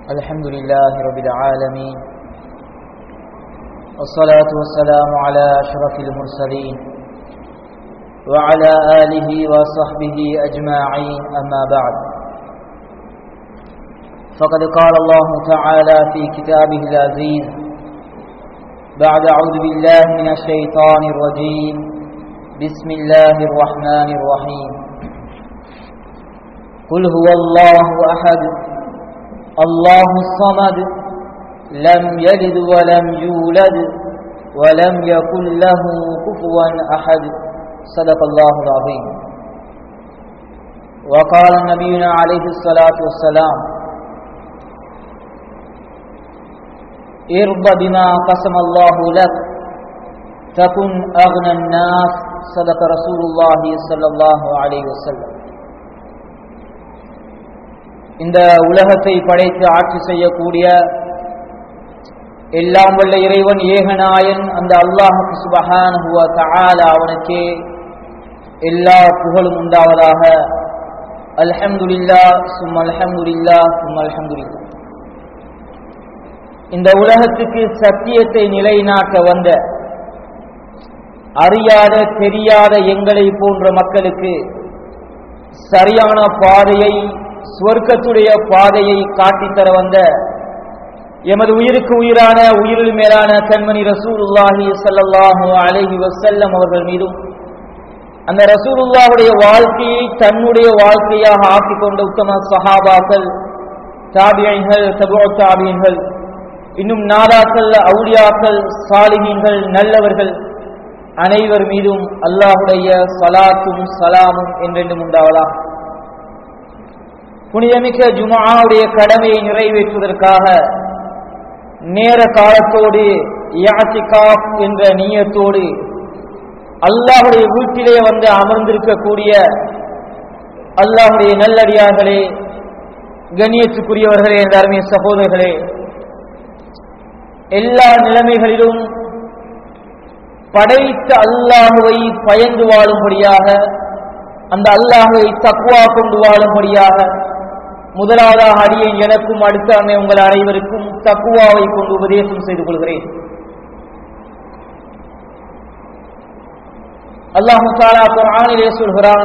الحمد لله رب العالمين والصلاة والسلام على أشرف المرسلين وعلى آله وصحبه أجمعين أما بعد فقد قال الله تعالى في كتابه العزيز بعد أعوذ بالله من الشيطان الرجيم بسم الله الرحمن الرحيم قل هو الله أحد الله الصمد لم يلد ولم يولد ولم يكن له كفوا أحد صدق الله العظيم وقال نبينا عليه الصلاة والسلام ارض بما قسم الله لك تكن أغنى الناس صدق رسول الله صلى الله عليه وسلم இந்த உலகத்தை படைத்து ஆட்சி செய்யக்கூடிய எல்லாம் வல்ல இறைவன் ஏகநாயன் அந்த அல்லாஹுக்கு சுபஹான் அவனுக்கே எல்லா புகழும் உண்டாவதாக அல்ஹம்துலில்லா சும் அல்ஹம்துலில்லா சும் அல்ஹம்துலில்லா இந்த உலகத்துக்கு சத்தியத்தை நிலைநாட்ட வந்த அறியாத தெரியாத எங்களை போன்ற மக்களுக்கு சரியான பாதையை சுவர்க்கத்துடைய பாதையை காட்டித்தர வந்த எமது உயிருக்கு உயிரான உயிரில் மேலான கண்மணி ரசூலுல்லாஹி சல்லாஹூ அலஹி வசல்லம் அவர்கள் மீதும் அந்த ரசூலுல்லாவுடைய வாழ்க்கையை தன்னுடைய வாழ்க்கையாக ஆக்கிக் கொண்ட உத்தம சஹாபாக்கள் தாபியங்கள் தபோ தாபியங்கள் இன்னும் நாதாக்கள் அவுளியாக்கள் சாலிகீன்கள் நல்லவர்கள் அனைவர் மீதும் அல்லாஹுடைய சலாத்தும் சலாமும் என்றென்றும் உண்டாவதா புனிதமிக்க ஜுமாவுடைய கடமையை நிறைவேற்றுவதற்காக நேர காலத்தோடு யாத்திகாப் என்ற நீயத்தோடு அல்லாஹுடைய வீட்டிலே வந்து அமர்ந்திருக்கக்கூடிய அல்லாஹுடைய நல்லடியார்களே கண்ணியத்துக்குரியவர்களே என்ற அருமைய சகோதரர்களே எல்லா நிலைமைகளிலும் படைத்த அல்லாஹுவை பயந்து வாழும்படியாக அந்த அல்லாஹுவை தக்குவா கொண்டு வாழும்படியாக முதலாவதாக அடியேன் எனக்கும் அடுத்த அன்னை உங்கள் அனைவருக்கும் தக்குவாவை கொண்டு உபதேசம் செய்து கொள்கிறேன் அல்லாஹு தாலா குரானிலே சொல்கிறான்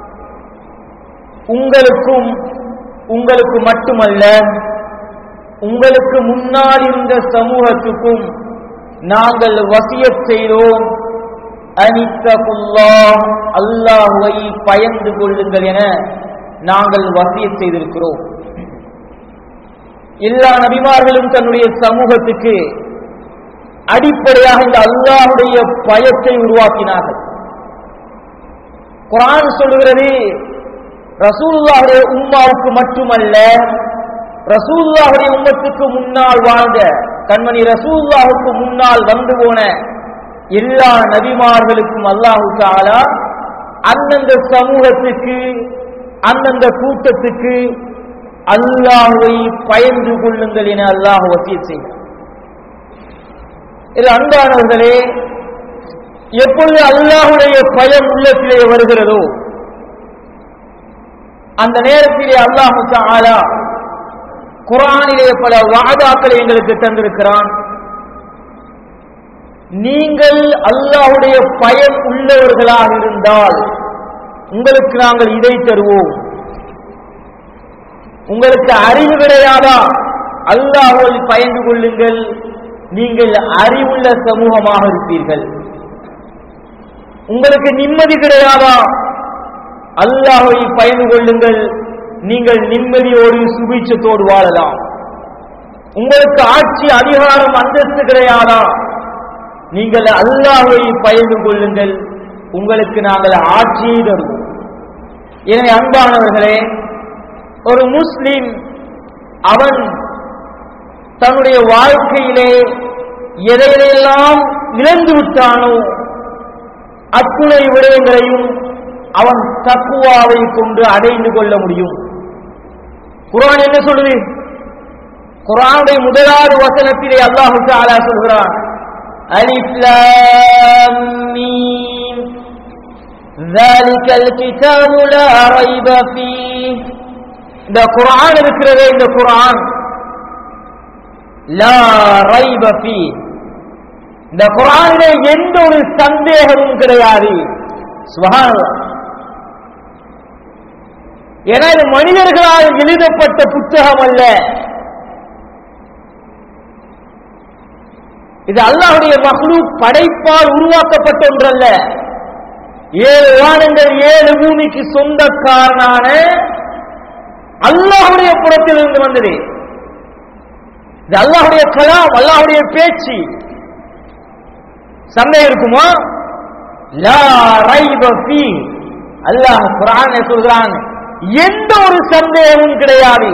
உங்களுக்கும் உங்களுக்கு மட்டுமல்ல உங்களுக்கு முன்னால் இருந்த சமூகத்துக்கும் நாங்கள் வசிய செய்தோம் அனித்தகுல்லா அல்லாஹுவை பயந்து கொள்ளுங்கள் என நாங்கள் வசிய செய்திருக்கிறோம் எல்லா நபிமார்களும் தன்னுடைய சமூகத்துக்கு அடிப்படையாக இந்த அல்லாஹுடைய பயத்தை உருவாக்கினார்கள் குரான் சொல்லுகிறது ரசூல்லாவுடைய உம்மாவுக்கு மட்டுமல்ல ரசூல்லாவுடைய உம்மத்துக்கு முன்னால் வாழ்ந்த கண்மணி ரசூல்லாவுக்கு முன்னால் வந்து போன எல்லா நபிமார்களுக்கும் அல்லாஹு தாலா அந்தந்த சமூகத்துக்கு அந்தந்த கூட்டத்துக்கு அல்லாஹுவை பயந்து கொள்ளுங்கள் என அல்லாஹ் வசிய செய்தார் இது அன்பானவர்களே எப்பொழுது அல்லாஹுடைய பயம் உள்ளத்திலே வருகிறதோ அந்த நேரத்திலே அல்லாஹு தாலா குரானிலே பல வாதாக்களை எங்களுக்கு தந்திருக்கிறான் நீங்கள் அல்லாஹுடைய பயம் உள்ளவர்களாக இருந்தால் உங்களுக்கு நாங்கள் இதை தருவோம் உங்களுக்கு அறிவு கிடையாதா அல்லாஹுவை பயந்து கொள்ளுங்கள் நீங்கள் அறிவுள்ள சமூகமாக இருப்பீர்கள் உங்களுக்கு நிம்மதி கிடையாதா அல்லாஹை பயந்து கொள்ளுங்கள் நீங்கள் நிம்மதியோடு சுபிச்சத்தோடு வாழலாம் உங்களுக்கு ஆட்சி அதிகாரம் அந்தஸ்து கிடையாதா நீங்கள் அல்லாஹை பயந்து கொள்ளுங்கள் உங்களுக்கு நாங்கள் ஆட்சியை தருவோம் எனவே அன்பானவர்களே ஒரு முஸ்லிம் அவன் தன்னுடைய வாழ்க்கையிலே எதையெல்லாம் இழந்து விட்டானோ அத்துணை விடயங்களையும் அவன் தக்குவாவை கொண்டு அடைந்து கொள்ள முடியும் குரான் என்ன சொல்லுது குரானுடைய முதலாவது வசனத்திலே அல்லாஹு தாலா சொல்கிறான் அலிஸ்லாம் ذلك الكتاب لا ريب فيه இந்த குரான் இருக்கிறதே இந்த குரான் லா ரைப ஃபீ இந்த குரானிலே எந்த ஒரு சந்தேகமும் கிடையாது சுபஹானல்லாஹ் ஏன்னா இது மனிதர்களால் எழுதப்பட்ட புத்தகம் அல்ல இது அல்லாஹ்வுடைய மஹ்லூக் படைப்பால் உருவாக்கப்பட்ட ஒன்றல்ல ஏழு வானங்கள் ஏழு பூமிக்கு சொந்தக்காரனான அல்லாஹ்வுடைய புறத்திலிருந்து வந்தது இது அல்லாஹ்வுடைய கலாம் அல்லாஹ்வுடைய பேச்சு சந்தேகம் இருக்குமா லா ரைப ஃபீ அல்லாஹ் குர்ஆன்ல சொல்றான் எந்த ஒரு சந்தேகமும் கிடையாது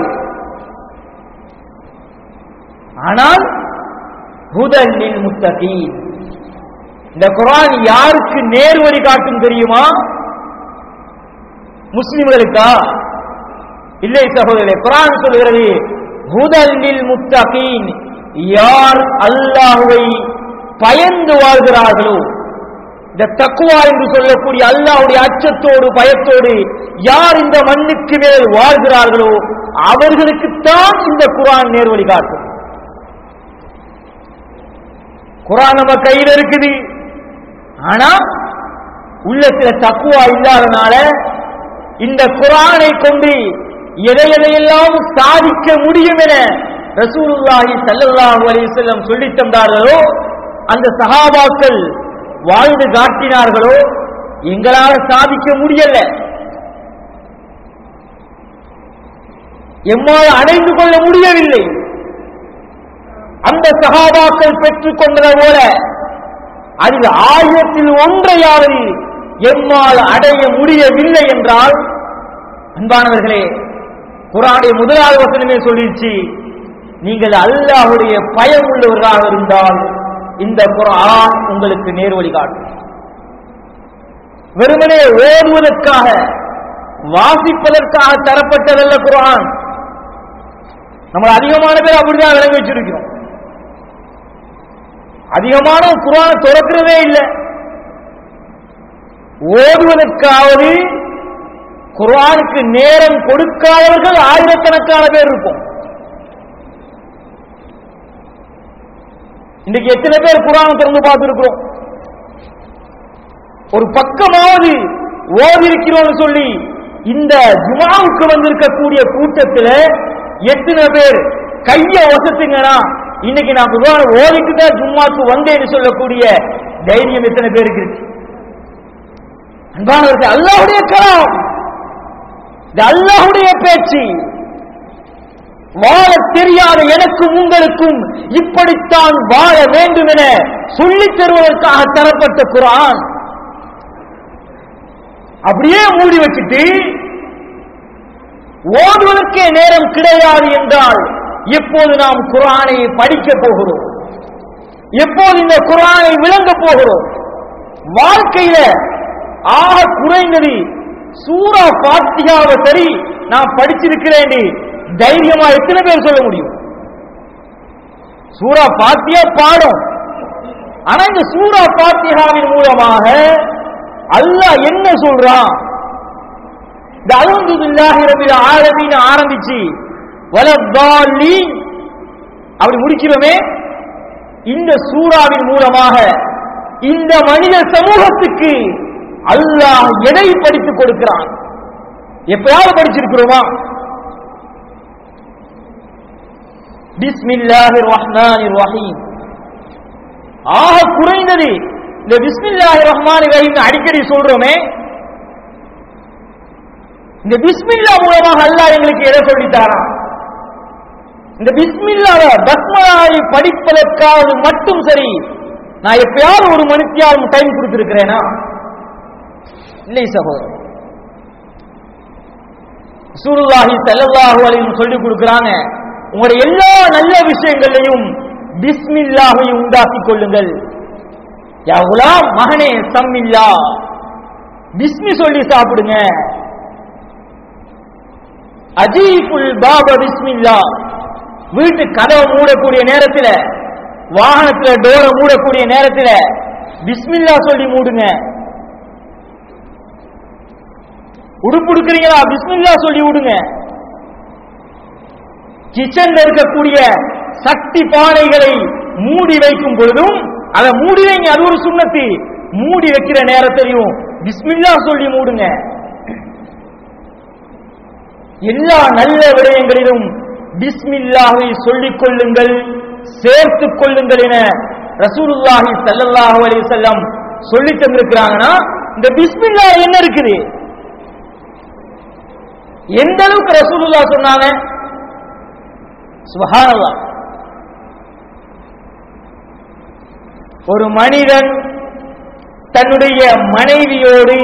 ஆனால் ஹுதல்லில் முத்தகீன் இந்த குர்ஆன் யாருக்கு நேர்வழி காட்டும் தெரியுமா முஸ்லிம்களுக்கா இல்லை சகோதரர்களே குர்ஆன் சொல்கிறது ஹுதல்லில் முத்தகீன் யார் அல்லாஹ்வை பயந்து வாழ்கிறார்களோ இந்த தக்குவா என்று சொல்லக்கூடிய அல்லாஹ்வுடைய அச்சத்தோடு பயத்தோடு யார் இந்த மண்ணுக்கு மேல் வாழ்கிறார்களோ அவர்களுக்குத்தான் இந்த குர்ஆன் நேர்வழி காட்டும் குர்ஆன் நம்ம கையில் இருக்குது ஆனா உள்ளத்துல தக்குவா இல்லாதனால இந்த குர்ஆனை கொண்டு எதை எதையெல்லாம் சாதிக்க முடியும் என ரசூலுல்லாஹி ஸல்லல்லாஹு அலைஹி வஸல்லம் சொல்லித் தந்தார்களோ அந்த சஹாபாக்கள் வாழ்ந்து காட்டினார்களோ எங்களால் சாதிக்க முடியல எம்மால் அடைந்து கொள்ள முடியவில்லை அந்த சகாபாக்கள் பெற்றுக் கொண்டதை போல அதில் ஆயிரத்தில் ஒன்றையாவது எம்மால் அடைய முடியவில்லை என்றால் அன்பானவர்களே குரானுடைய முதலாவது வசனமே சொல்லிடுச்சு நீங்கள் அல்லாஹுடைய பயம் உள்ளவர்களாக இருந்தால் இந்த குரான் உங்களுக்கு நேர்வழி காட்டும் வெறுமனே ஓதுவதற்காக வாசிப்பதற்காக தரப்பட்டதல்ல குரான் நம்ம அதிகமான பேர் அப்படிதான் விளங்கி வச்சிருக்கிறோம் அதிகமான குரானை திறக்கிறதே இல்லை ஓதுவதற்காவது குர்ஆனுக்கு நேரம் கொடுக்காதவர்கள் ஆயிரக்கணக்கான பேர் இருக்கும் இன்னைக்கு எத்தனை பேர் குரான் திறந்து பார்த்திருக்கிறோம் ஒரு பக்கமாவது ஓதிருக்கிறோம்னு சொல்லி இந்த ஜுமாவுக்கு வந்திருக்கக்கூடிய கூட்டத்துல எத்தனை பேர் கைய வசத்துங்கன்னா இன்னைக்கு நான் குர்ஆன் ஓதிட்டு தான் ஜும்மாக்கு வந்தேன்னு சொல்லக்கூடிய தைரியம் எத்தனை பேருக்கு இருக்கு அன்பானவர்கள் அல்லாஹ்வுடைய கலாம் இது அல்லாஹ்வுடைய பேச்சு வாழ தெரியாத எனக்கும் உங்களுக்கும் இப்படித்தான் வாழ வேண்டும் என சொல்லித் தருவதற்காக தரப்பட்ட குரான் அப்படியே மூடி வச்சுட்டு ஓடுவதற்கே நேரம் கிடையாது என்றால் எப்போது நாம் குரானை படிக்க போகிறோம் எப்போது இந்த குரானை விளங்க போகிறோம் வாழ்க்கையில ஆக குறைந்தது சூரா பாத்தியாவை சரி நான் படிச்சிருக்கிறேன் தைரியமா எத்தனை பேர் சொல்ல முடியும் சூரா பாத்தியா பாடம் ஆனா இந்த சூரா பாத்தியாவின் மூலமாக அல்லாஹ் என்ன சொல்றான் இந்த அல்ஹம்துலில்லாஹி ரபில் ஆலமீன் ஆரம்பிச்சு வலத்தாலீன் அப்படி முடிக்கிறோமே இந்த சூறாவின் மூலமாக இந்த மனித சமூகத்துக்கு அல்லாஹ் எதை படித்துக் கொடுக்கிறான் எப்பயாவது படிச்சிருக்கிறோமா பிஸ்மில்லாஹி ரஹ்மானி ரஹீம் ஆக குறைந்தது இந்த பிஸ்மில்லாஹி ரஹ்மானி ரஹீம் அடிக்கடி சொல்றோமே இந்த பிஸ்மில்லா மூலமாக அல்லாஹ் எங்களுக்கு எதை சொல்லித்தாரா இந்த பிஸ்மில்லாவை பஸ்மலாவை படிப்பதற்காவது மட்டும் சரி நான் எப்பயாவது ஒரு மணித்தியாவது டைம் கொடுத்திருக்கிறேனா இல்லை சகோதரர் சூருல்லாஹி ஸல்லல்லாஹு அலைஹி சொல்லி கொடுக்கறாங்க உங்களுடைய எல்லா நல்ல விஷயங்களையும் பிஸ்மில்லாஹை உண்டாக்கிக் கொள்ளுங்கள் யா குலாம் மகனே சம்மில்லா பிஸ்மி சொல்லி சாப்பிடுங்க அஜீபுல் பாப பிஸ்மில்லா வீட்டு கதவை மூடக்கூடிய நேரத்துல வாகனத்துல டோரை மூடக்கூடிய நேரத்துல பிஸ்மில்லா சொல்லி மூடுங்க உடுப்பு உடுக்கிறீங்களா பிஸ்மில்லா சொல்லி விடுங்க கிச்சன்ல இருக்கக்கூடிய சக்தி பானைகளை மூடி வைக்கும் பொழுதும் அதை மூடி வைங்க அது ஒரு சுண்ணத்து மூடி வைக்கிற நேரத்தையும் பிஸ்மில்லா சொல்லி மூடுங்க எல்லா நல்ல விடயங்களிலும் பிஸ்மில்லாவை சொல்லிக் கொள்ளுங்கள் சேர்த்துக் கொள்ளுங்கள் என ரசூலுல்லாஹி ஸல்லல்லாஹு அலைஹி வஸல்லம் சொல்லி தந்திருக்கிறாங்கன்னா இந்த பிஸ்மில்லா என்ன இருக்குது எந்த அளவுக்கு ரசூலுல்லாஹ் சொன்னாங்க சுபஹானல்லாஹ் ஒரு மனிதன் தன்னுடைய மனைவியோடு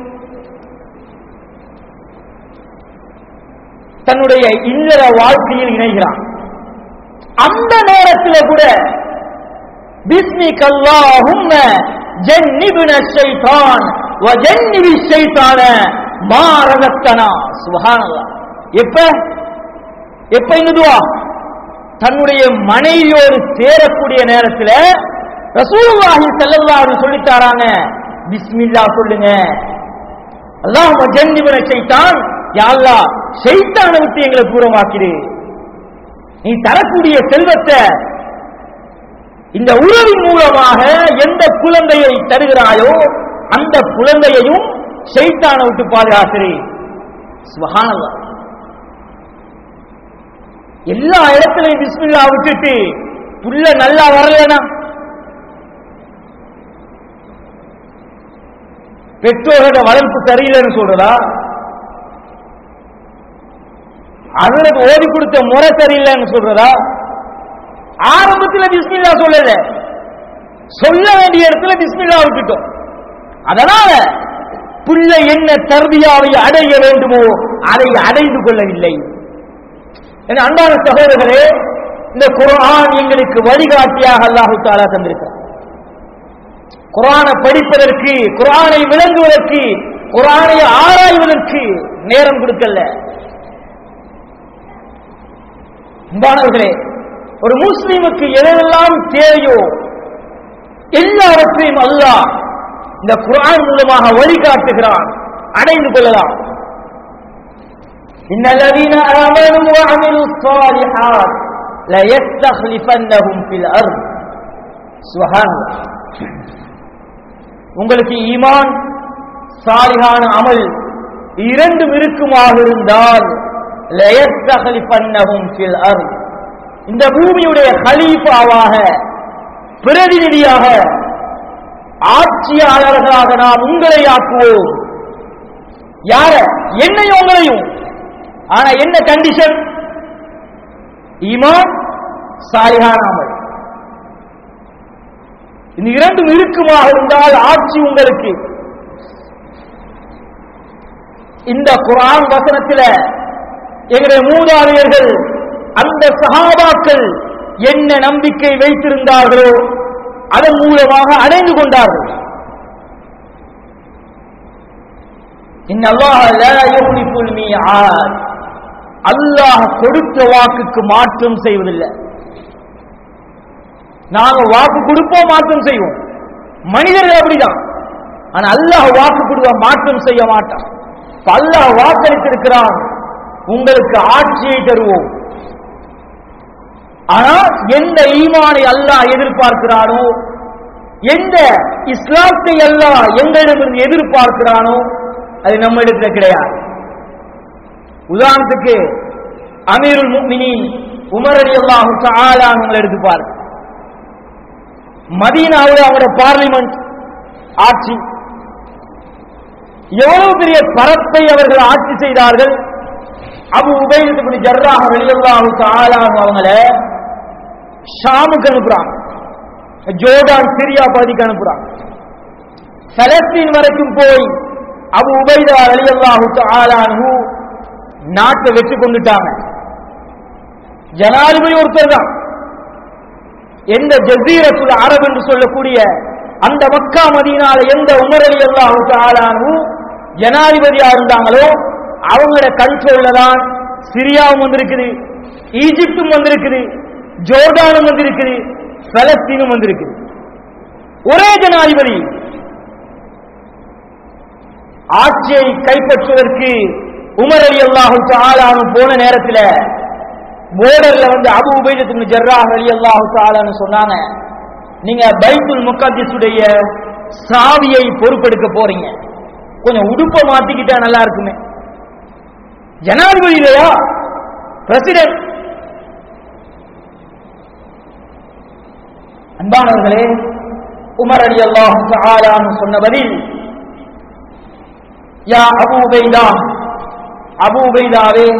தன்னுடைய இல்லற வாழ்க்கையில் இணைகிறான் அந்த நேரத்தில் கூட பிஸ்மிக் அல்லாஹும்ம ஜன்னிபின ஷைத்தான் வ ஜன்னிபி ஷைத்தான மா ரஸக்தனா சுப்ஹானல்லாஹ் எப்ப எப்ப இந்த துஆ தன்னுடைய மனைவியோடு சேரக்கூடிய நேரத்தில் ரசூலுல்லாஹி ஸல்லல்லாஹு அலைஹி சொல்லித்தாராங்க பிஸ்மில்லாஹ் சொல்லுங்க அல்லாஹ் ஜன்னிபின ஷைத்தான் யா அல்லாஹ் ஷைத்தானை விட்டு எங்களை தூரமாக்கிடு நீ தரக்கூடிய செல்வத்தை இந்த உறவின் மூலமாக எந்த குழந்தையை தருகிறாயோ அந்த குழந்தையையும் ஷைத்தானை விட்டு பாதுகாக்கிறே சுபஹானல்லாஹ் எல்லா இடத்துலையும் பிஸ்மில்லா விட்டுட்டு புள்ள நல்லா வரலனா பெற்றோரோட வளர்ப்பு சரியில்லைன்னு சொல்றதா அவனுக்கு ஓதி கொடுத்த முறை சரியில்லைன்னு சொல்றதா ஆரம்பத்துல பிஸ்மில்லா சொல்லல சொல்ல வேண்டிய இடத்துல பிஸ்மில்லா விட்டுட்டோம் அதனால பிள்ளை என்ன தர்பியாவை அடைய வேண்டுமோ அதை அடைந்து கொள்ளவில்லை என் அன்பான சகோதரர்களே இந்த குர்ஆன் எங்களுக்கு வழிகாட்டியாக அல்லாஹு தாலா தந்திருக்கிறார் குர்ஆனை படிப்பதற்கு குர்ஆனை விளங்குவதற்கு குர்ஆனை ஆராய்வதற்கு நேரம் கொடுக்கல அன்பானவர்களே ஒரு முஸ்லிமுக்கு எதெல்லாம் தேவையோ எல்லாவற்றையும் அல்லாஹ் இந்த குர்ஆன் மூலமாக வழிகாட்டுகிறான் அடைந்து கொள்ளலாம் إن الذين آمنوا وعملوا الصالحات ليستخلفنهم في الأرض سبحان الله உங்களுக்கு ஈமான் சாலிகான அமல் இரண்டும் இருக்குமாக இருந்தால் லயஸ்தகலிபன்னஹும் ஃபில் அர்த் இந்த பூமியுடைய கலீஃபாவாக பிரதிநிதியாக ஆட்சியாளர்களாக நாம் உங்களை ஆக்குவோம் யார என்னையும் உங்களையும் ஆனா என்ன கண்டிஷன் ஈமான் சாலிகான அமல் இந்த இரண்டும் இருக்குமாக இருந்தால் ஆட்சி உங்களுக்கு இந்த குரான் வசனத்தில் எங்களுடைய மூதாதையர்கள் அந்த சகாபாக்கள் என்ன நம்பிக்கை வைத்திருந்தார்களோ அதன் மூலமாக அடைந்து கொண்டார்கள் அல்லாஹ் கொடுத்த வாக்குக்கு மாற்றம் செய்வதில்லை நாங்க வாக்கு கொடுப்போம் மாற்றம் செய்வோம் மனிதர்கள் அப்படிதான் ஆனா அல்லாஹ் வாக்கு கொடுக்க மாற்றம் செய்ய மாட்டான் இப்ப அல்லாஹ் வாக்களித்திருக்கிறான் உங்களுக்கு ஆட்சியை தருவோம் ஆனா எந்த ஈமானை அல்லாஹ் எதிர்பார்க்கிறானோ எந்த இஸ்லாத்தை அல்லாஹ் எங்களிடமிருந்து எதிர்பார்க்கிறானோ அது நம்ம இடத்துல கிடையாது உதாரணத்துக்கு அமீருல் முக்மினின் உமர் அலி அல்லாஹு அவங்களை எடுத்து பாருங்க மதீனாவில் அவங்களோட பார்லிமெண்ட் ஆட்சி எவ்வளவு பெரிய பரப்பை அவர்கள் ஆட்சி செய்தார்கள் அபு உபயோகத்துக்கு ஜர்ராக வெளியல்லாஹு தாலாக அவங்கள ஷாமுக்கு அனுப்புறாங்க ஜோர்டான் சிரியா பகுதிக்கு அனுப்புறாங்க பலஸ்தீன் வரைக்கும் போய் அபு உபைதா வெளியல்லாஹு தாலானு நாட்டை வெற்றி கொண்டுட்டாங்க ஜனாதிபதி ஒருத்தர் தான் எந்த ஜசீரத்துல் அரபு என்று சொல்லக்கூடிய அந்த மக்கா மதீனால எந்த உமர் அலி அல்லாஹு தாலானு ஜனாதிபதியா இருந்தாங்களோ அவங்களோட கண்ட்ரோல்ல தான் சிரியாவும் வந்திருக்குது ஈஜிப்டும் வந்திருக்குது ஜோர்டானும் வந்திருக்குது பலஸ்தீனும் வந்திருக்குது ஒரே ஜனாதிபதி ஆட்சியை கைப்பற்றுவதற்கு உமர் அலி அல்லாஹு ஆளானு போன நேரத்தில் போர்டர்ல வந்து அபு உபைதத்துக்கு ஜர்ராஹ் அலி அல்லாஹு தாலான்னு சொன்னாங்க நீங்க பைத்துல் முகத்திசுடைய சாவியை பொறுப்பெடுக்க போறீங்க கொஞ்சம் உடுப்ப மாத்திக்கிட்டா நல்லா இருக்குமே ஜனாதிபதி இல்லையா பிரசிடென்ட் அன்பானவர்களே உமர் அலி அல்லாஹு சொன்ன பதில் யா அபு உபைதா அபு உபைதாவே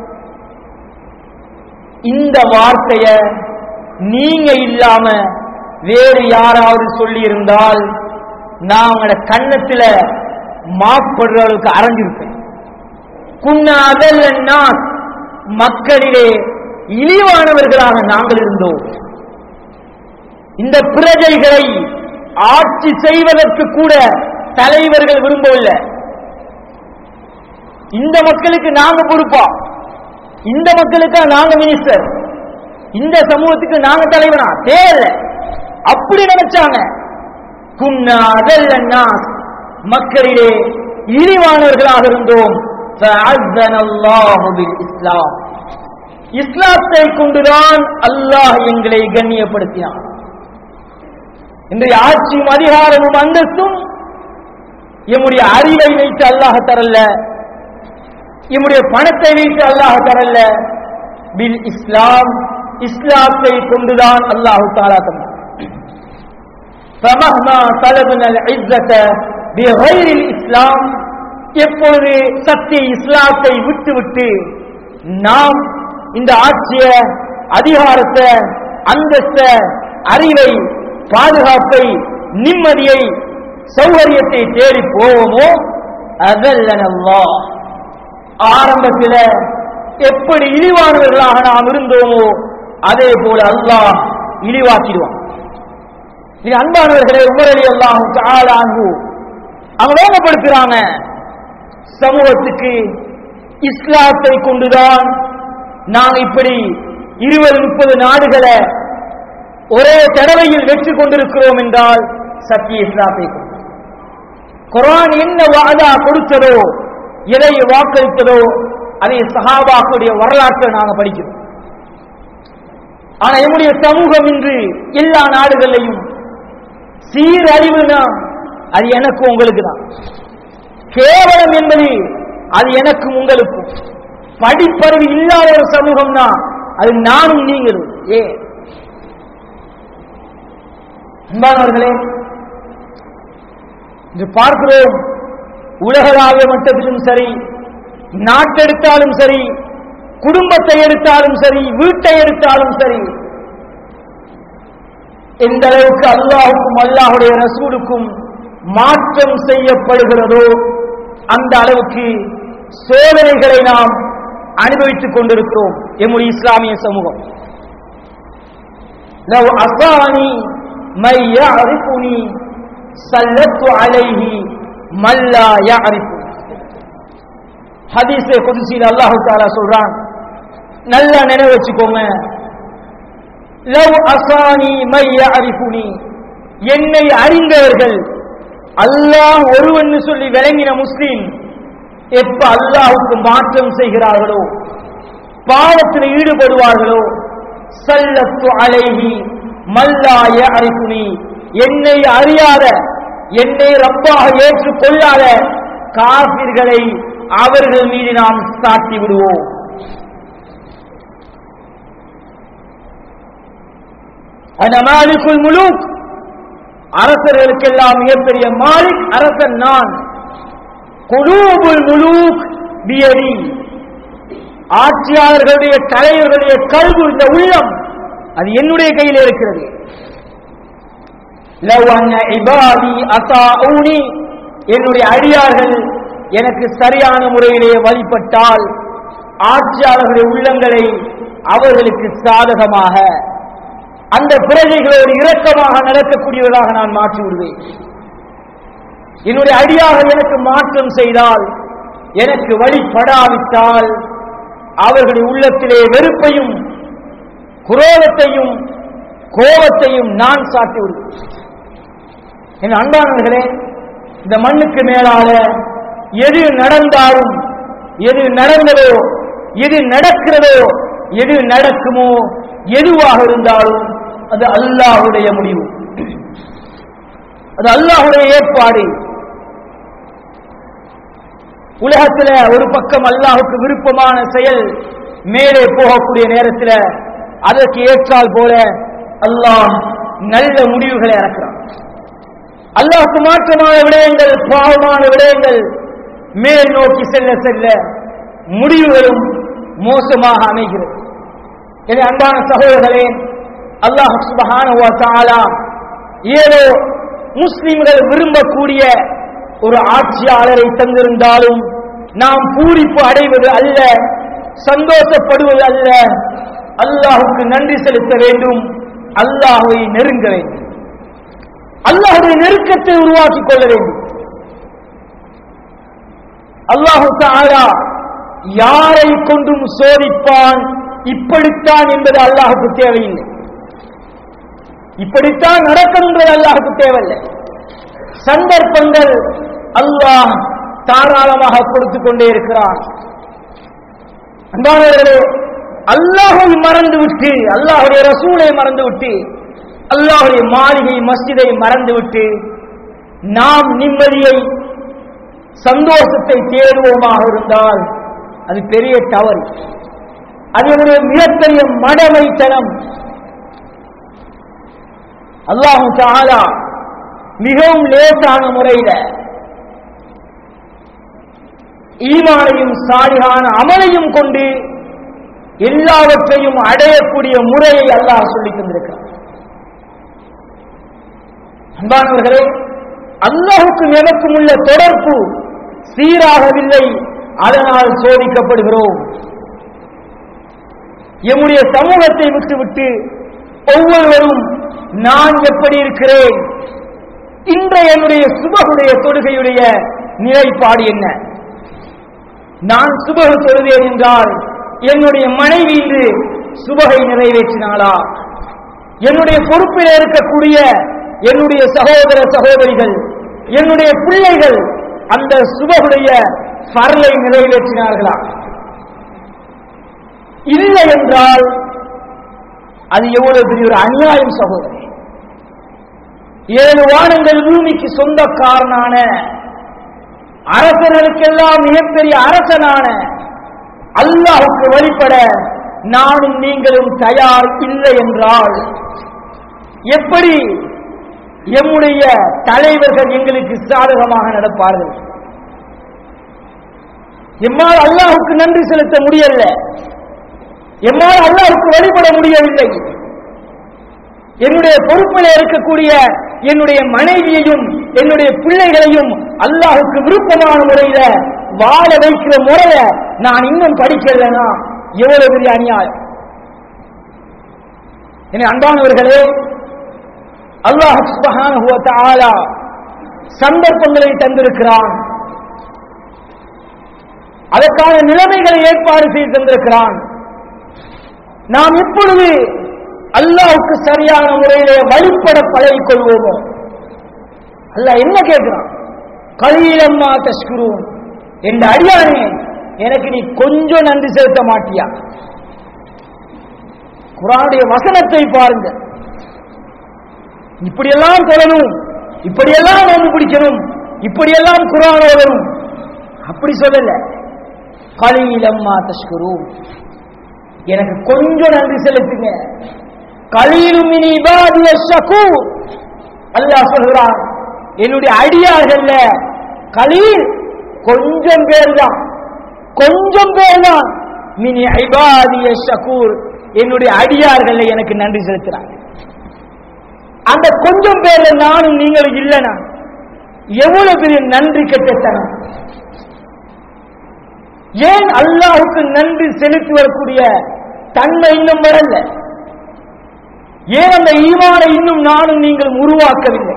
இந்த வார்த்தைய நீங்க இல்லாம வேறு யாராவது சொல்லி இருந்தால் நான் உங்களோட கண்ணத்துல மாப்படுறவர்களுக்கு அரைஞ்சிருப்பேன் குன்ன அதல்லன்னா மக்களிலே இழிவானவர்களாக நாங்கள் இருந்தோம் இந்த பிரஜைகளை ஆட்சி செய்வதற்கு கூட தலைவர்கள் விரும்பவில்லை இந்த மக்களுக்கு நாங்க பொறுப்பா இந்த மக்களுக்கு நாங்க மினிஸ்டர் இந்த சமூகத்துக்கு நாங்க தலைவனா தேவையில்லை அப்படி நினைச்சாங்க குன்னா அதல்லன்னா மக்களிலே இழிவானவர்களாக இருந்தோம் இஸ்லாம் இஸ்லாத்தை கொண்டுதான் அல்லாஹ் எங்களை கண்ணியப்படுத்தினான் இன்றைய ஆட்சியும் அதிகாரமும் அந்தஸ்தும் எம்முடைய அறிவை வைத்து அல்லாஹ் தரல எம்முடைய பணத்தை வைத்து அல்லாஹ் தரல பில் இஸ்லாம் இஸ்லாத்தை கொண்டுதான் அல்லாஹு தாலா தந்தார் فمهما طلبنا العزة بغير الإسلام எப்பொழுது சத்திய இஸ்லாத்தை விட்டு விட்டு நாம் இந்த ஆட்சிய அதிகாரத்தை அந்தஸ்த அறிவை பாதுகாப்பை நிம்மதியை சௌகரியத்தை தேடி போவோமோ அதல்லனல்லா ஆரம்பத்தில் எப்படி இழிவானவர்களாக நாம் இருந்தோமோ அதே போல அல்லாஹ் இழிவாக்கிடுவான் இது அன்பானவர்களே உமரலி அல்லாஹ் ஆளாங்கு அவங்க வேகப்படுத்துறாங்க சமூகத்துக்கு இஸ்லாத்தை கொண்டுதான் நாங்க இப்படி இருபது முப்பது நாடுகளை ஒரே தடவையில் வெற்றி கொண்டிருக்கிறோம் என்றால் சத்திய இஸ்லாத்தை கொண்டு குரான் என்ன வாதா கொடுத்ததோ எதை வாக்களித்ததோ அதை சஹாபாக்குடைய வரலாற்றை நாங்க படிக்கிறோம் ஆனா என்னுடைய சமூகம் இன்று எல்லா நாடுகளிலையும் சீரழிவுனா அது எனக்கு உங்களுக்கு தான் கேவலம் என்பது அது எனக்கும் உங்களுக்கும் படிப்பறிவு இல்லாத ஒரு சமூகம்னா அது நானும் நீங்களும் ஏ அன்பானவர்களே இன்று பார்க்கிறோம் உலகளாவிய மட்டத்திலும் சரி நாட்டெடுத்தாலும் சரி குடும்பத்தை எடுத்தாலும் சரி வீட்டை எடுத்தாலும் சரி எந்த அளவுக்கு அல்லாஹுக்கும் அல்லாஹுடைய ரசூலுக்கும் மாற்றம் செய்யப்படுகிறதோ அந்த அளவுக்கு சோதனைகளை நாம் அனுபவித்துக் கொண்டிருக்கிறோம் எம்முடைய இஸ்லாமிய சமூகம் லவ் அசானி மை யஅரிஃபுனி சல்லத்து அலைஹி மல்லா யஅரிஃபு ஹதீஸே குதுசியில் அல்லாஹ் தஆலா சொல்றான் நல்லா நினைவு வச்சுக்கோங்க லவ் அசானி மை யஅரிஃபுனி என்னை அறிந்தவர்கள் அல்லாஹ் ஒருவன் சொல்லி விளங்கின முஸ்லீம் எப்ப அல்லாஹுக்கு மாற்றம் செய்கிறார்களோ பாவத்தில் ஈடுபடுவார்களோ சல்லத்து அலைஹி மல்லாய அறிகுனி என்னை அறியாத என்னை ரப்பாக ஏற்றுக்கொள்ளாத காபிர்களை அவர்கள் மீது நாம் சாட்டி விடுவோம் மாலிக்குல் முலூக் அரசர்களுக்கெல்லாம் மிகப்பெரிய மாலிக் அரசன் நான் குலூபுல் முலூக் பியடி ஆட்சியாளர்களுடைய தலைவர்களுடைய கல்வி இந்த உள்ளம் அது என்னுடைய கையில் இருக்கிறது லவ் அன்ன இபாதி அசாஊனி என்னுடைய அடியார்கள் எனக்கு சரியான முறையிலே வழிபட்டால் ஆட்சியாளர்களுடைய உள்ளங்களை அவர்களுக்கு சாதகமாக அந்த பிரஜைகளோடு இரக்கமாக நடக்கக்கூடியவர்களாக நான் மாற்றி விடுவேன் என்னுடைய அடியார்கள் எனக்கு மாற்றம் செய்தால் எனக்கு வழிபடாவிட்டால் அவர்களுடைய உள்ளத்திலே வெறுப்பையும் குரோதத்தையும் கோபத்தையும் நான் சாட்டி விடுவேன் என் அன்பானவர்களே இந்த மண்ணுக்கு மேலால எது நடந்தாலும் எது நடந்ததோ எது நடக்கிறதோ எது நடக்குமோ எதுவாக இருந்தாலும் அது அல்லாஹுடைய முடிவு அது அல்லாஹுடைய ஏற்பாடு உலகத்துல ஒரு பக்கம் அல்லாஹுக்கு விருப்பமான செயல் மேலே போகக்கூடிய நேரத்தில் அதற்கு ஏற்றால் போல அல்லாஹ் நல்ல முடிவுகளை இறக்கிறான் அல்லாஹுக்கு மாற்றமான விடயங்கள் பாவமான விடயங்கள் மேல் நோக்கி செல்ல செல்ல முடிவுகளும் மோசமாக அமைகிறது என அன்பான சகோதரர்களே அல்லாஹ் சுபஹானஹு வ தஆலா ஏதோ முஸ்லிம்கள் விரும்பக்கூடிய ஒரு ஆட்சியாளரை தந்திருந்தாலும் நாம் பூரிப்பு அடைவது அல்ல சந்தோஷப்படுவது அல்ல அல்லாஹுக்கு நன்றி செலுத்த வேண்டும் அல்லாஹுவை நெருங்க வேண்டும் அல்லாஹுடைய நெருக்கத்தை உருவாக்கிக் கொள்ள வேண்டும் அல்லாஹு தாலா யாரை கொண்டும் சோதிப்பான் இப்படித்தான் என்பது அல்லாஹுக்கு தேவையில்லை இப்படித்தான் நடக்கும் என்பது அல்லாஹுக்கு தேவையில்லை சந்தர்ப்பங்கள் அல்லாஹ் தாராளமாக கொடுத்துக் கொண்டே இருக்கிறான் அன்பானவர்களே அல்லாஹை மறந்துவிட்டு அல்லாஹுடைய ரசூலை மறந்துவிட்டு அல்லாஹுடைய மாளிகை மஸ்ஜிதை மறந்துவிட்டு நாம் நிம்மதியை சந்தோஷத்தை தேடுவோமாக இருந்தால் அது பெரிய தவறு அது ஒரு மிகப்பெரிய மடமைத்தனம் அல்லாஹு தாலா மிகவும் லேசான முறையில ஈமானையும் சாலிகான அமலையும் கொண்டு எல்லாவற்றையும் அடையக்கூடிய முறையை அல்லாஹ் சொல்லித் தந்திருக்கிறார் அன்பானவர்களே அல்லாஹுக்கு எனக்கும் உள்ள தொடர்பு சீராகவில்லை அதனால் சோதிக்கப்படுகிறோம் எம்முடைய சமூகத்தை விட்டுவிட்டு ஒவ்வொருவரும் நான் எப்படி இருக்கிறேன் இன்றைய என்னுடைய சுபகுடைய தொழுகையுடைய நிலைப்பாடு என்ன நான் சுபகு தொழுதேன் என்றால் என்னுடைய மனைவி இன்று சுபகை நிறைவேற்றினாளா என்னுடைய பொறுப்பில் இருக்கக்கூடிய என்னுடைய சகோதர சகோதரிகள் என்னுடைய பிள்ளைகள் அந்த சுபகுடைய பரலை நிறைவேற்றினார்களா இல்லை என்றால் அது எவ்வளவு பெரிய ஒரு அநியாயம் சகோதரி ஏழு வானங்கள் பூமிக்கு சொந்தக்காரனான அரசர்களுக்கெல்லாம் மிகப்பெரிய அரசனான அல்லாஹுக்கு வழிபட நானும் நீங்களும் தயார் இல்லை என்றால் எப்படி எம்முடைய தலைவர்கள் எங்களுக்கு சாதகமாக நடப்பார்கள் எம்மால் அல்லாஹுக்கு நன்றி செலுத்த முடியல எம்மால் அல்லாஹுக்கு வழிபட முடியவில்லை என்னுடைய பொறுப்பில் இருக்கக்கூடிய என்னுடைய மனைவியையும் என்னுடைய பிள்ளைகளையும் அல்லாஹுக்கு விருப்பமான முறையில வாழ வைக்கிற முறைய நான் இன்னும் படிக்கலனா எவ்வளவு பெரிய அநியாயம் என அன்பானவர்களே அல்லாஹ் சுபஹானஹு வ தஆலா சந்தர்ப்பங்களை தந்திருக்கிறான் அதற்கான நிலைமைகளை ஏற்பாடு செய்து தந்திருக்கிறான் நாம் எப்பொழுது அல்லாஹ்வுக்கு சரியான முறையிலே வழிபட பழகிக் கொள்வோமோ அல்லாஹ் என்ன கேட்கிறான் கலீலம்மா தஷ்குரூன் என்ற அடியானே எனக்கு நீ கொஞ்சம் நன்றி செலுத்த மாட்டியா குரானுடைய வசனத்தை பாருங்க இப்படியெல்லாம் தொழணும் இப்படியெல்லாம் நோன்பு பிடிக்கணும் இப்படியெல்லாம் குரான் ஓதணும் அப்படி சொல்லல கலீலம்மா தஷ்குரு எனக்கு கொஞ்சம் நன்றி செலுத்துங்க கலீலும் இனி இபாதிய ஷகூர் அல்லாஹ் சொல்கிறான் என்னுடைய அடியார்கள்ல கலீல் கொஞ்சம் பேர் தான் கொஞ்சம் பேர் தான் மினி ஐபாதிய ஷகூர் என்னுடைய அடியார்கள் எனக்கு நன்றி செலுத்துறாங்க அந்த கொஞ்சம் பேர்ல நானும் நீங்களும் இல்லைனா எவ்வளவு பெரிய நன்றி கெட்டத்தனம் ஏன் அல்லாஹுக்கு நன்றி செலுத்தி வரக்கூடிய தன்மை இன்னும் வரல ஏன் அந்த ஈமானை இன்னும் நானும் நீங்களும் உருவாக்கவில்லை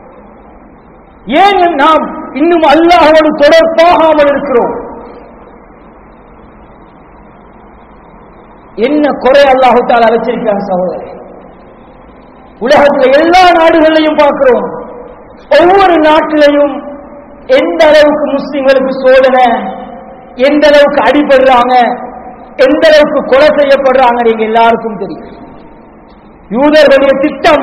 ஏன் நாம் இன்னும் அல்லாஹோடு தொடர்பாகாமல் இருக்கிறோம் என்ன குறை அல்லாஹு தாலா வச்சிருக்கான் சகோதரி உலகத்துல எல்லா நாடுகளையும் பார்க்கிறோம் ஒவ்வொரு நாட்டிலையும் எந்த அளவுக்கு முஸ்லிம்களுக்கு சோதனை எந்த அளவுக்கு அடிபடுறாங்க எந்த அளவுக்கு கொலை செய்யப்படுறாங்க நீங்க எல்லாருக்கும் தெரியும் யூதர்களுடைய திட்டம்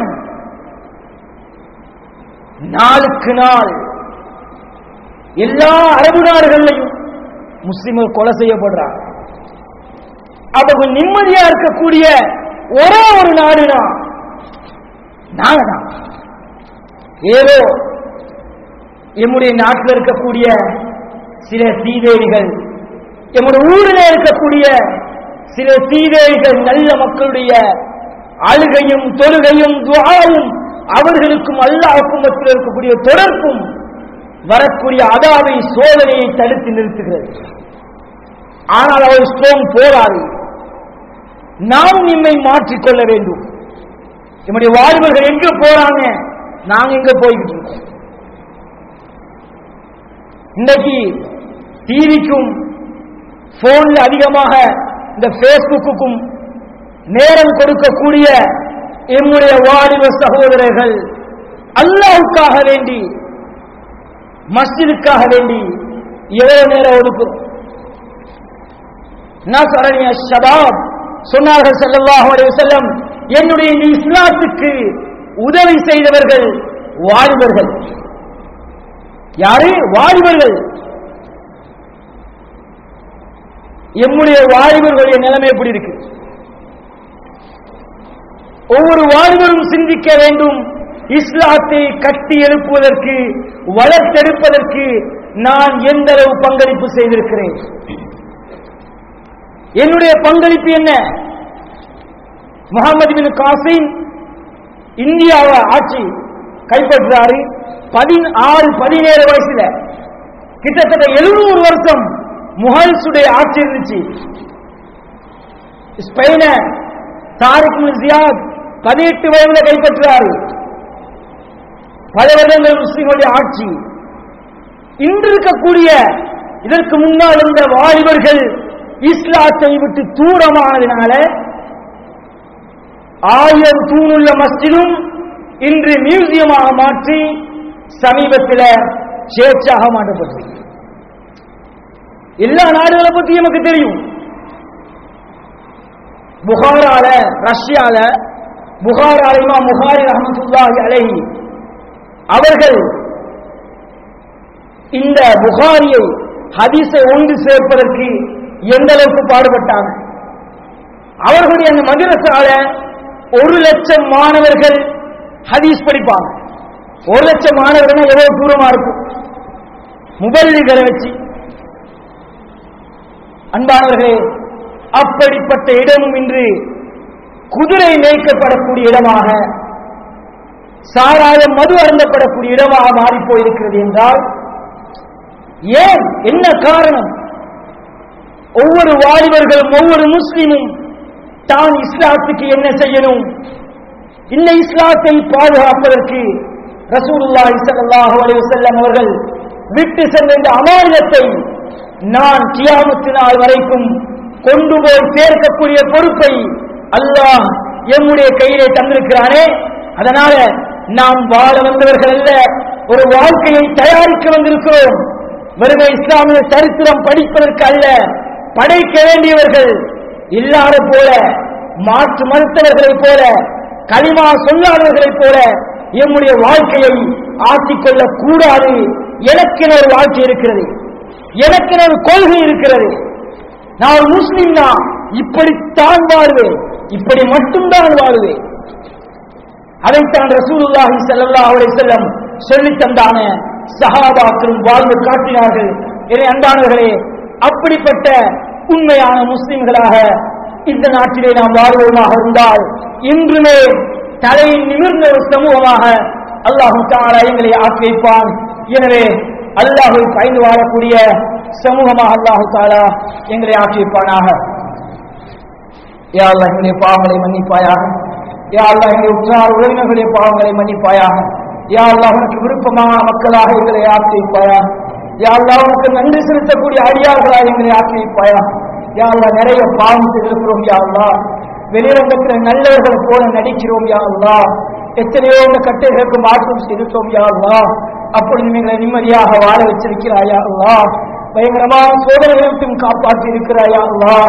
நாளுக்கு நாள் எல்லா அரபு நாடுகள்லையும் முஸ்லிம்கள் கொலை செய்யப்படுறாங்க அவங்க நிம்மதியா இருக்கக்கூடிய ஒரே ஒரு நாடுனா நாங்க தான் ஏதோ எம்முடைய நாட்டில் இருக்கக்கூடிய சில சீதேவிகள் எம்முடைய ஊரில் இருக்கக்கூடிய சில சீதேவிகள் நல்ல மக்களுடைய அழுகையும் தொழுகையும் துவாவும் அவர்களுக்கும் அல்லாஹுக்கும் மத்தியில் இருக்கக்கூடிய தொடர்பும் வரக்கூடிய அதாவை சோதனையை தடுத்து நிறுத்துகிறது ஆனால் அவர் ஸ்ட்ரோங் போராது நாம் நம்மை மாற்றிக்கொள்ள வேண்டும் நம்முடைய வாழ்வர்கள் எங்க போறாங்க நாங்க எங்க போய்கிட்டு இருக்கோம் இன்னைக்கு டிவிக்கும் போன்ல அதிகமாக இந்த பேஸ்புக்குக்கும் நேரம் கொடுக்கக்கூடிய எம்முடைய வாலிப சகோதரர்கள் அல்லாவுக்காக வேண்டி மஸ்ஜிதுக்காக வேண்டி எவ்வளவு நேரம் ஒதுக்கும் நசரணிய ஷபாப் சொன்னார்கள் ஸல்லல்லாஹு அலைஹி வஸல்லம் என்னுடைய இந்த இஸ்லாத்துக்கு உதவி செய்தவர்கள் வாலிபர்கள் யாரு வாலிபர்கள் எம்முடைய வாலிபர்களுடைய நிலைமை எப்படி இருக்கு ஒவ்வொரு வாலிபரும் சிந்திக்க வேண்டும் இஸ்லாத்தை கட்டி எழுப்புவதற்கு வளர்த்தெடுப்பதற்கு நான் எந்த அளவு பங்களிப்பு செய்திருக்கிறேன் என்னுடைய பங்களிப்பு என்ன முகமது பின் காசிம் இந்தியாவை ஆட்சி கைப்பற்றாரு பதினாறு பதினேழு வயசுல கிட்டத்தட்ட எழுநூறு வருஷம் முகல்ஸுடைய ஆட்சி இருந்துச்சு ஸ்பெயின தாரிக் பின் ஜியாத் பதினெட்டு வயதுல கைப்பற்றாரு பல வருடங்கள் முஸ்லிம்களுடைய ஆட்சி இன்று இருக்கக்கூடிய இதற்கு முன்னால் இருந்த வாலிபர்கள் இஸ்லாத்தை விட்டு தூரமானதினால ஆயிரம் தூணுள்ள மஸ்ஜிதும் இன்று மியூசியமாக மாற்றி சமீபத்தில் சேர்ச்சாக மாற்றப்பட்டது எல்லா நாடுகளை பத்தி நமக்கு தெரியும் புகாரால ரஷ்யால புகாரால இமாம் புகாரி ரஹமத்துல்லாஹி அலைஹி அவர்கள் இந்த புகாரியை ஹதீஸை ஒன்று சேர்ப்பதற்கு எந்த அளவுக்கு பாடுபட்டாங்க அவர்களுடைய அந்த மதுரசால ஒரு லட்சம் மாணவர்கள் ஹதீஸ் படிப்பாங்க ஒரு லட்சம் மாணவர்கள் எவ்வளவு தூரமா இருக்கும் முபல்லிகளை வச்சு அன்பானவர்களே அப்படிப்பட்ட இடமும் இன்று குதிரை மேய்க்கப்படக்கூடிய இடமாக சாராயம் மது அருந்தப்படக்கூடிய இடமாக மாறி போயிருக்கிறது என்றால் ஏன் என்ன காரணம் ஒவ்வொரு வாலிபர்களும் ஒவ்வொரு முஸ்லிமும் தான் இஸ்லாத்துக்கு என்ன செய்யணும் இந்த இஸ்லாத்தை பாதுகாப்பதற்கு ரசூலுல்லாஹி ஸல்லல்லாஹு அலைஹி வஸல்லம் அவர்கள் விட்டு சென்ற இந்த அமானியத்தை நான் கியாமத்து நாள் வரைக்கும் கொண்டு போய் சேர்க்கக்கூடிய பொறுப்பை அல்லாஹ் எம்முடைய கையிலே தந்திருக்கிறானே அதனால நாம் வாழ வந்தவர்கள் அல்ல ஒரு வாழ்க்கையை தயாரிக்க வந்திருக்கிறோம் வெறுமை இஸ்லாமிய சரித்திரம் படிப்பதற்கு அல்ல படைக்க வேண்டியவர்கள் இல்லாத போல மாற்று மறுத்தவர்களைப் போல களிமா சொல்லாதவர்களைப் போல எம்முடைய வாழ்க்கையை ஆக்கிக்கொள்ள கூடாது எனக்கென ஒரு வாழ்க்கை இருக்கிறது எனக்கென ஒரு கொள்கை இருக்கிறது நான் ஒரு முஸ்லீம் தான் இப்படித்தான் வாழ்வேன் இப்படி மட்டும்தான் வாழ்வேன் அதைத்தான் ரசூலுல்லாஹி ஸல்லல்லாஹு அலைஹி வஸல்லம் சொல்லித் தந்தான சஹாபாக்களும் வாழ்ந்து காட்டினார்கள் என அன்பானவர்களே அப்படிப்பட்ட உண்மையான முஸ்லிம்களாக இந்த நாட்டிலே நாம் வாழ்வோமாக இருந்தால் இன்றுமே தலையில் நிமிர்ந்த ஒரு சமூகமாக அல்லாஹு தாலா எங்களை ஆக்கி வைப்பான் எனவே அல்லாஹை பயந்து வாழக்கூடிய சமூகமாக அல்லாஹு தாலா எங்களை ஆக்கி வைப்பானாக யா அல்லாஹ் எங்களுடைய பாவங்களை மன்னிப்பாயாக யா அல்லாஹ் எங்களுடைய உற்றார் உறவினர்களுடைய பாவங்களை மன்னிப்பாயாக யா அல்லாஹ் உனக்கு விருப்பமான மக்களாக எங்களை ஆக்கி வைப்பாயாக யா அல்லாஹ் உனக்கு நன்றி செலுத்தக்கூடிய அடியார்களாக எங்களை ஆக்கி வைப்பாயாக யா அல்லாஹ் நிறைய பாவம் செய்திருக்கிறோம் யா அல்லாஹ் வெளிரங்கத்தில் நல்லவர்கள் போல நடிக்கிறோம் யா அல்லாஹ் எத்தனையோ இந்த கட்டைகளுக்கு மாற்றம் செய்துட்டோம் யா அல்லாஹ் அப்பொழுது எங்களை நிம்மதியாக வாழ வச்சிருக்கிறாயா அல்லாஹ் பயங்கரமான சோதனைகளுக்கும் காப்பாற்றி இருக்கிறாயா அல்லாஹ்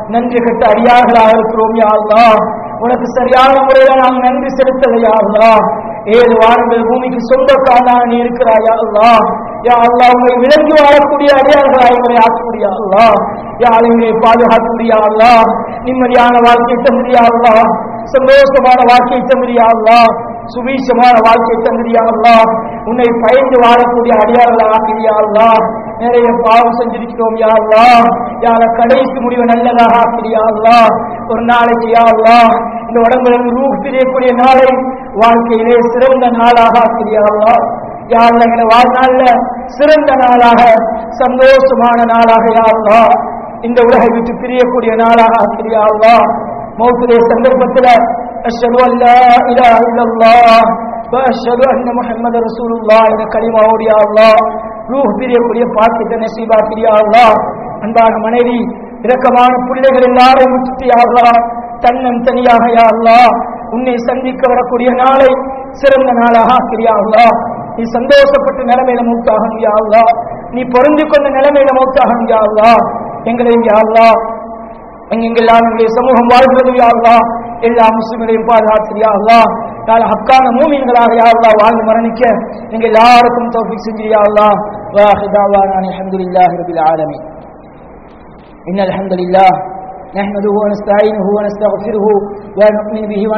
நன்றி கட்ட அடியார்களாக இருக்கிறோம் யா அல்லாஹ் உனக்கு சரியான முறையில நாம் நன்றி செலுத்தலையா அல்லாஹ் ஏழு வாரங்கள் பூமிக்கு சொந்தக்காரனாக நீ இருக்கிறாயா அல்லாஹ் யா அல்லாஹ் உங்களை விளங்கி வாழக்கூடிய அடியார்களாக உங்களை ஆக்கக்கூடிய அல்லாஹ் யா அலைங்களை பாதுகாக்கக்கூடிய அல்லாஹ் நிம்மதியான வாழ்க்கை தந்திரியா அல்லாஹ் சந்தோஷமான வாழ்க்கை தந்திரியா அல்லாஹ் சுபீசமான வாழ்க்கை தந்திரியா அல்லாஹ் உன்னை பயந்து வாழக்கூடிய அடியார்களாக ஆக்கிறியா அல்லாஹ் நிறைய பாவம் செஞ்சிருக்கிறோம் யா அல்லாஹ் யார கடைசி முடிவு நல்லதாக ஆக்கிறியா அல்லாஹ் ஒரு நாளைக்கு யா அல்லாஹ் இந்த உடம்புல இருந்து ரூஹ் பிரியக்கூடிய நாளை வாழ்க்கையிலே சிறந்த நாளாக ஆக்கிறியா அல்லாஹ் யா அல்லாஹ் எங்களை வாழ்நாள்ல சிறந்த நாளாக சந்தோஷமான நாளாக யா அல்லாஹ் இந்த உலகை விட்டு பிரியக்கூடிய நாளாக ஆக்கிறியா அல்லாஹ் மௌத்துடைய சந்தர்ப்பத்தில் அஷ்ஹது அல்லா இலாஹ இல்லல்லாஹ் واشهد ان محمد رسول الله என்ற கலிமாவோடு யா அல்லாஹ் ரூஹ் பிரியக்கூடிய பாக்கியத்தை நசீபாக்கிறியா அல்லாஹ் அன்பான மனைவி இரக்கமான பிள்ளைகள் எல்லாரும் விட்டுட்டு யா அல்லாஹ் தன்னன் தனியாக யா அல்லாஹ் உன்னை சந்திக்க வரக்கூடிய நாளை சிறந்த நாளாக ஆக்கிறியா அல்லாஹ் நீ சந்தோஷப்பட்ட நிலைமையில மூத்தாகும் யா அல்லாஹ் நீ பொருந்தி கொண்ட நிலைமையில மூத்தாகும் யா அல்லாஹ் எங்களை யா அல்லாஹ் எங்கெங்கெல்லாம் எங்களுடைய சமூகம் வாழ்கிறது யா அல்லாஹ் எல்லா முஸ்லிம்களையும் பாதுகாத்து யா அல்லாஹ் நாளை ஹக்கான மூமின்களாக யா அல்லாஹ் வாழ்ந்து மரணிக்க எங்க எல்லாருக்கும் தௌஃபீக் செஞ்சு யா அல்லாஹ் வாஹி தாவானா அல்ஹம்துலில்லாஹி ரபில் ஆலமீன் إن الحمد لله نحمده ونستعينه ونستغفره ونؤمن به